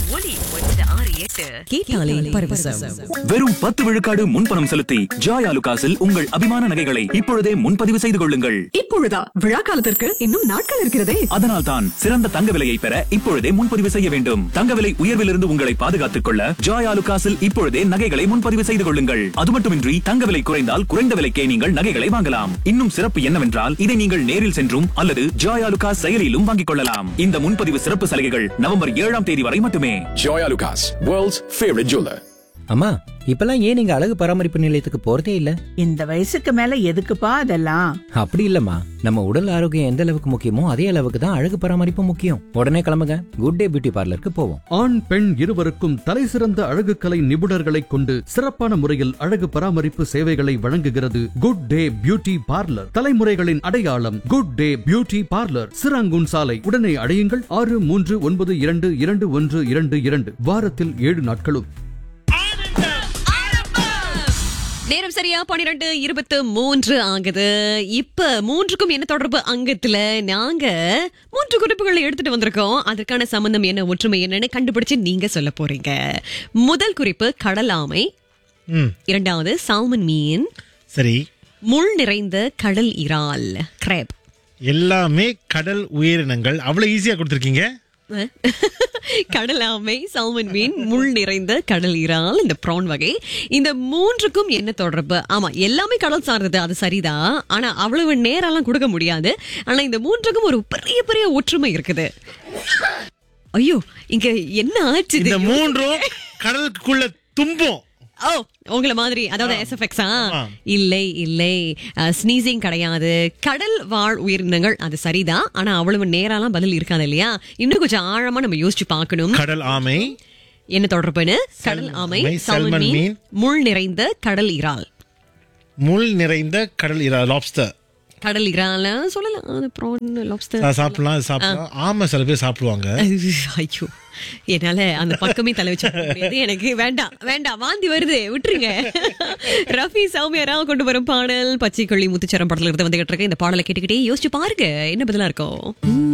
ஒலி ஒன்று ஆறு எட்டு கேட்டாலே பரவசம் வெறும் பத்து விழுக்காடு முன்பணம் செலுத்தி ஜாய் ஆலுகாஸில் உங்கள் அபிமான நகைகளை இப்பொழுதே முன்பதிவு செய்து கொள்ளுங்கள் இப்பொழுதா விழா காலத்திற்கு இன்னும் நாட்கள் இருக்கிறதே அதனால் தான் சிறந்த தங்க விலையை பெற இப்பொழுதே முன்பதிவு செய்ய வேண்டும் தங்க விலை உயர்விலிருந்து உங்களை பாதுகாத்துக் கொள்ள ஜாய் ஆலுகாஸில் இப்பொழுதே நகைகளை முன்பதிவு செய்து கொள்ளுங்கள் அது மட்டுமின்றி தங்க விலை குறைந்தால் குறைந்த விலைக்கே நீங்கள் நகைகளை வாங்கலாம் இன்னும் சிறப்பு என்னவென்றால் இதை நீங்கள் நேரில் சென்றும் அல்லது ஜாய் ஆலுகாஸ் செயலியிலும் வாங்கிக் கொள்ளலாம் இந்த முன்பதிவு சிறப்பு சலுகைகள் நவம்பர் ஏழாம் தேதி வரை மட்டுமே Joy Lucas, world's favorite jeweler. அம்மா இப்பெல்லாம் ஏன் நீங்க அழகு பராமரிப்பு நிலையத்துக்கு போறதே இல்ல இந்த வயசுக்கு மேல எதுக்குப்பா அதெல்லாம் அப்படி இல்லம்மா நம்ம உடல் ஆரோக்கியம் எந்த அளவுக்கு முக்கியமோ அதே அளவுக்கு தான் அழகு பராமரிப்பு முக்கியம் உடனே கிளம்புங்க குட் டே பியூட்டி பார்லருக்கு போவோம் ஆண் பெண் இருவருக்கும் தலைசிறந்த அழகுக்கலை நிபுணர்களைக் கொண்டு சிறப்பான முறையில் அழகு பராமரிப்பு சேவைகளை வழங்குகிறது குட் டே பியூட்டி பார்லர் தலைமுறைகளின் அடையாளம் good day beauty parlour Serangoon சாலை உடனே அடையுங்கள் ஆறு மூன்று ஒன்பது இரண்டு இரண்டு ஒன்று இரண்டு இரண்டு வாரத்தில் ஏழு நாட்களும் நேரம் சரியா பன்னிரெண்டு இருபத்து மூன்று ஆகுது இப்ப மூன்றுக்கும் என்ன தொடர்பு அங்கத்துல நாங்க மூன்று குறிப்புகளை எடுத்துட்டு வந்திருக்கோம் அதற்கான சம்பந்தம் என்ன ஒற்றுமை என்னன்னு கண்டுபிடிச்சு நீங்க சொல்ல போறீங்க முதல் குறிப்பு கடல் ஆமை ம் இரண்டாவது சால்மன் மீன் சரி முள் நிறைந்த கடல் இறால் கிரேப் எல்லாமே கடல் உயிரினங்கள் அவ்வளவு ஈஸியா கொடுத்துருக்கீங்க கடல் ஆமை சால்மன் மீன் முள் நிறைந்த கடல் இறால் இந்த ப்ரான் வகை இந்த மூன்றுக்கும் என்ன தொடர்பு ஆமா எல்லாமே கடல் சார்ந்தது அது சரிதான் ஆனா அவ்வளவு நேரம்லாம் கொடுக்க முடியாது ஆனா இந்த மூன்றுக்கும் ஒரு பெரிய பெரிய ஒற்றுமை இருக்குது ஐயோ இங்க என்ன ஆச்சு இந்த இது? மூன்றும் கடலுக்குள்ள தும்பும் ஓ உங்கள மாதிரி அதாவது எஸ்எஃப்எக்ஸா ஆ. இல்லை இல்லை ஸ்னீசிங் கிடையாது கடல் வாழ் உயிரினங்கள் அது சரிதான் ஆனா அவ்வளவு நேராலாம் பதில் இருக்காது இல்லையா இன்னும் கொஞ்சம் ஆழமா நம்ம யோசிச்சு பார்க்கணும் கடல் ஆமை என்ன தொடர்புன்னு கடல் ஆமை ஆமை, சால்மன் salmon மீன் மீன், முள் நிறைந்த கடல் இறால் முள் நிறைந்த கடல் இரா லாப்ஸ்டர் கடல் இறால சொல்லலாம் அது ப்ரான் லாப்ஸ்டர் சாப்பிடலாம் அது சாப்பிடலாம் ஆமை சில பேர் சாப்பிடுவாங்க ஐயோ என்னால அந்த பக்கமே தலை வச்சு பார்க்க முடியாது எனக்கு வேண்டாம் வேண்டாம் வாந்தி வருது விட்டுருங்க ரஃபி சௌமியரா கொண்டு வரும் பாடல் பச்சை கொள்ளி முத்துச்சரம் படத்துல இருந்து வந்துகிட்டு இருக்க இந்த பாடலை கேட்டுக்கிட்டே யோசிச்சு பாருங்க என்ன பதிலா இருக்கும்